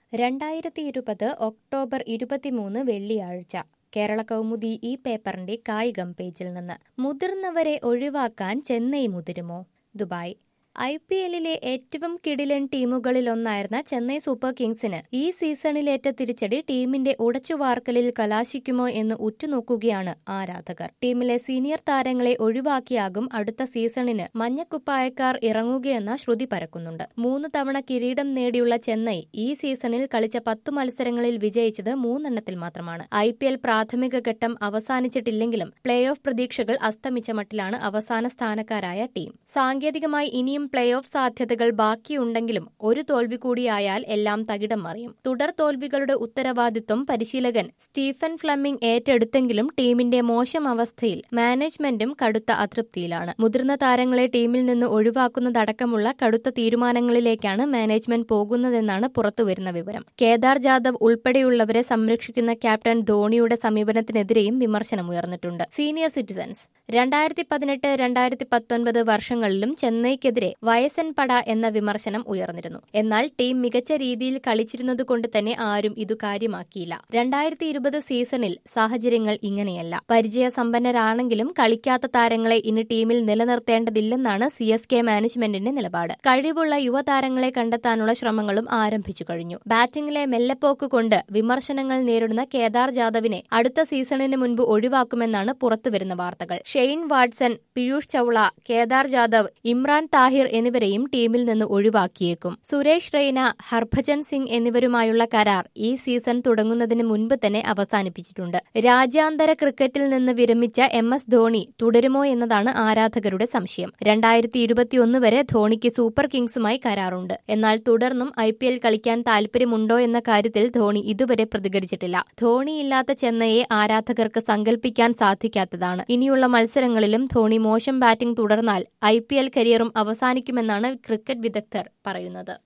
രണ്ടായിരത്തി ഇരുപത് ഒക്ടോബർ ഇരുപത്തിമൂന്ന് വെള്ളിയാഴ്ച കേരള കൗമുദി ഈ പേപ്പറിന്റെ കായികം പേജിൽ നിന്ന് മുതിർന്നവരെ ഒഴിവാക്കാൻ ചെന്നൈ മുതിരുമോ ദുബായ് ഐ പി എല്ലിലെ ഏറ്റവും കിടിലൻ ടീമുകളിലൊന്നായിരുന്ന ചെന്നൈ സൂപ്പർ കിങ്സിന് ഈ സീസണിലേറ്റ തിരിച്ചടി ടീമിന്റെ ഉടച്ചുവാർക്കലിൽ കലാശിക്കുമോ എന്ന് ഉറ്റുനോക്കുകയാണ് ആരാധകർ ടീമിലെ സീനിയർ താരങ്ങളെ ഒഴിവാക്കിയാകും അടുത്ത സീസണിന് മഞ്ഞക്കുപ്പായക്കാർ ഇറങ്ങുകയെന്ന ശ്രുതി പരക്കുന്നുണ്ട് മൂന്ന് തവണ കിരീടം നേടിയുള്ള ചെന്നൈ ഈ സീസണിൽ കളിച്ച പത്തു മത്സരങ്ങളിൽ വിജയിച്ചത് മൂന്നെണ്ണത്തിൽ മാത്രമാണ് ഐ പി എൽ പ്രാഥമിക ഘട്ടം അവസാനിച്ചിട്ടില്ലെങ്കിലും പ്ലേ ഓഫ് പ്രതീക്ഷകൾ അസ്തമിച്ച മട്ടിലാണ് അവസാന സ്ഥാനക്കാരായ ടീം സാങ്കേതികമായി ഇനിയും പ്ലേ ഓഫ് സാധ്യതകൾ ബാക്കിയുണ്ടെങ്കിലും ഒരു തോൽവി കൂടിയായാൽ എല്ലാം തകിടം മറിയും തുടർ തോൽവികളുടെ ഉത്തരവാദിത്വം പരിശീലകൻ സ്റ്റീഫൻ ഫ്ലമിംഗ് ഏറ്റെടുത്തെങ്കിലും ടീമിന്റെ മോശം അവസ്ഥയിൽ മാനേജ്മെന്റും കടുത്ത അതൃപ്തിയിലാണ് മുതിർന്ന താരങ്ങളെ ടീമിൽ നിന്ന് ഒഴിവാക്കുന്നതടക്കമുള്ള കടുത്ത തീരുമാനങ്ങളിലേക്കാണ് മാനേജ്മെന്റ് പോകുന്നതെന്നാണ് പുറത്തുവരുന്ന വിവരം കേദാർ ജാദവ് ഉൾപ്പെടെയുള്ളവരെ സംരക്ഷിക്കുന്ന ക്യാപ്റ്റൻ ധോണിയുടെ സമീപനത്തിനെതിരെയും വിമർശനമുയർന്നിട്ടുണ്ട് സീനിയർ സിറ്റിസൺസ് രണ്ടായിരത്തി പതിനെട്ട് രണ്ടായിരത്തി പത്തൊൻപത് വർഷങ്ങളിലും ചെന്നൈക്കെതിരെ വയസ്സൻ പട എന്ന വിമർശനം ഉയർന്നിരുന്നു എന്നാൽ ടീം മികച്ച രീതിയിൽ കളിച്ചിരുന്നതുകൊണ്ട് തന്നെ ആരും ഇതു കാര്യമാക്കിയില്ല രണ്ടായിരത്തി ഇരുപത് സീസണിൽ സാഹചര്യങ്ങൾ ഇങ്ങനെയല്ല പരിചയസമ്പന്നരാണെങ്കിലും കളിക്കാത്ത താരങ്ങളെ ഇനി ടീമിൽ നിലനിർത്തേണ്ടതില്ലെന്നാണ് സി എസ് കെ മാനേജ്മെന്റിന്റെ നിലപാട് കഴിവുള്ള യുവതാരങ്ങളെ കണ്ടെത്താനുള്ള ശ്രമങ്ങളും ആരംഭിച്ചു കഴിഞ്ഞു ബാറ്റിംഗിലെ മെല്ലെപ്പോക്ക് കൊണ്ട് വിമർശനങ്ങൾ നേരിടുന്ന കേദാർ ജാദവിനെ അടുത്ത സീസണിന് മുൻപ് ഒഴിവാക്കുമെന്നാണ് പുറത്തുവരുന്ന വാർത്തകൾ ഷെയ്ൻ വാട്സൺ പീയൂഷ് ചൌള കേദാർ ജാദവ് ഇമ്രാൻ താഹിർ എന്നിവരെയും ടീമിൽ നിന്ന് ഒഴിവാക്കിയേക്കും സുരേഷ് റെയ്ന ഹർഭജൻ സിംഗ് എന്നിവരുമായുള്ള കരാർ ഈ സീസൺ തുടങ്ങുന്നതിന് മുൻപ് തന്നെ അവസാനിപ്പിച്ചിട്ടുണ്ട് രാജ്യാന്തര ക്രിക്കറ്റിൽ നിന്ന് വിരമിച്ച എം എസ് ധോണി തുടരുമോ എന്നതാണ് ആരാധകരുടെ സംശയം രണ്ടായിരത്തി ഇരുപത്തിയൊന്ന് വരെ ധോണിക്ക് സൂപ്പർ കിങ്സുമായി കരാറുണ്ട് എന്നാൽ തുടർന്നും ഐ പി എൽ കളിക്കാൻ താൽപര്യമുണ്ടോ എന്ന കാര്യത്തിൽ ധോണി ഇതുവരെ പ്രതികരിച്ചിട്ടില്ല ധോണിയില്ലാത്ത ചെന്നൈയെ ആരാധകർക്ക് സങ്കല്പിക്കാൻ സാധിക്കാത്തതാണ് ഇനിയുള്ള മത്സരങ്ങളിലും ധോണി മോശം ബാറ്റിംഗ് തുടർന്നാൽ ഐ പി എൽ കരിയറും അവസാനിക്കുമെന്നാണ് ക്രിക്കറ്റ് വിദഗ്ധർ പറയുന്നത്